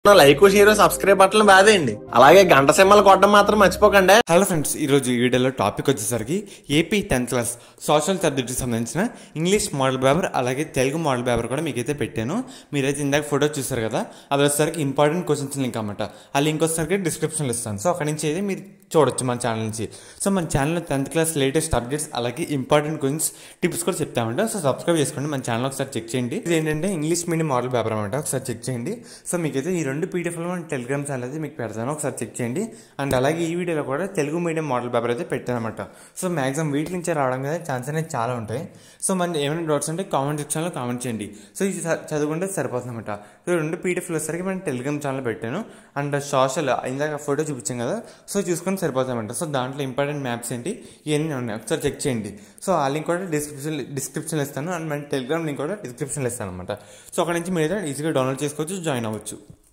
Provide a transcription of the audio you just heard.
like share subscribe బట్టలు బాదేయండి అలాగే గంట సింహలు కొట్టడం మాత్రం మర్చిపోకండి హలో ఫ్రెండ్స్ ఈరోజు ఈ వీడియోలో టాపిక్ వచ్చేసరికి ఏపీ టెన్త్ క్లాస్ సోషల్ సబ్జెక్ట్కి సంబంధించిన ఇంగ్లీష్ మోడల్ పేపర్ అలాగే తెలుగు మోడల్ పేపర్ కూడా మీకైతే పెట్టాను మీరైతే ఇందాక ఫోటో చూసారు కదా అది వచ్చేసరికి ఇంపార్టెంట్ క్వశ్చన్స్ లింక్ అనమాట ఆ లింక్ వచ్చేసరికి డిస్క్రిప్షన్లో ఇస్తాను సో అక్కడి నుంచి అయితే మీరు చూడొచ్చు మన ఛానల్ నుంచి సో మన ఛానల్లో టెన్త్ క్లాస్ లేటెస్ట్ అప్డేట్స్ అలాగే ఇంపార్టెంట్ క్వశ్చన్స్ టిప్స్ కూడా చెప్తామంట సో సబ్స్క్రైబ్ చేసుకోండి మన ఛానల్ ఒకసారి చెక్ చేయండి ఇది ఏంటంటే ఇంగ్లీష్ మీడియం మోడల్ పేపర్ అనమాట ఒకసారి చెక్ చేయండి సో మీకైతే ఈ రెండు పీడిఎఫ్లు మన టెలిగ్రామ్ ఛానల్ అయితే మీకు పెడతాను ఒకసారి చెక్ చేయండి అండ్ అలాగే ఈ వీడియోలో కూడా తెలుగు మీడియం మోడల్ పేపర్ అయితే పెట్టాను అనమాట సో మాక్సిమం వీటి నుంచి రావడం కదా ఛాన్స్ అనేది చాలా ఉంటాయి సో మన ఏమైనా డౌట్స్ ఉంటే కామెంట్ సెక్షన్లో కామెంట్ చేయండి సో ఇది చ- చదువుకుంటే సరిపోతుంది అనమాట సో ఈ రెండు పీడిఎఫ్లు వచ్చేసరికి మనం టెలిగ్రామ్ ఛానల్ పెట్టాను అండ్ సోషల్ ఇందాక ఫోటో చూపించాం కదా సో చూసుకొని సరిపోతామంట సో దాంట్లో ఇంపార్టెంట్ మ్యాప్స్ ఏంటి ఇవన్నీ ఉన్నాయి ఒకసారి చెక్ చేయండి సో ఆ లింక్ కూడా డిస్క్రిప్షన్ డిస్క్రిప్షన్లో ఇస్తాను అండ్ మన టెలిగ్రామ్ లింక్ కూడా డిస్క్రిప్షన్లో ఇస్తాను అనమాట సో అక్కడ నుంచి మీరు ఈజీగా డౌన్లోడ్ చేసుకోవచ్చు జాయిన్ అవ్వచ్చు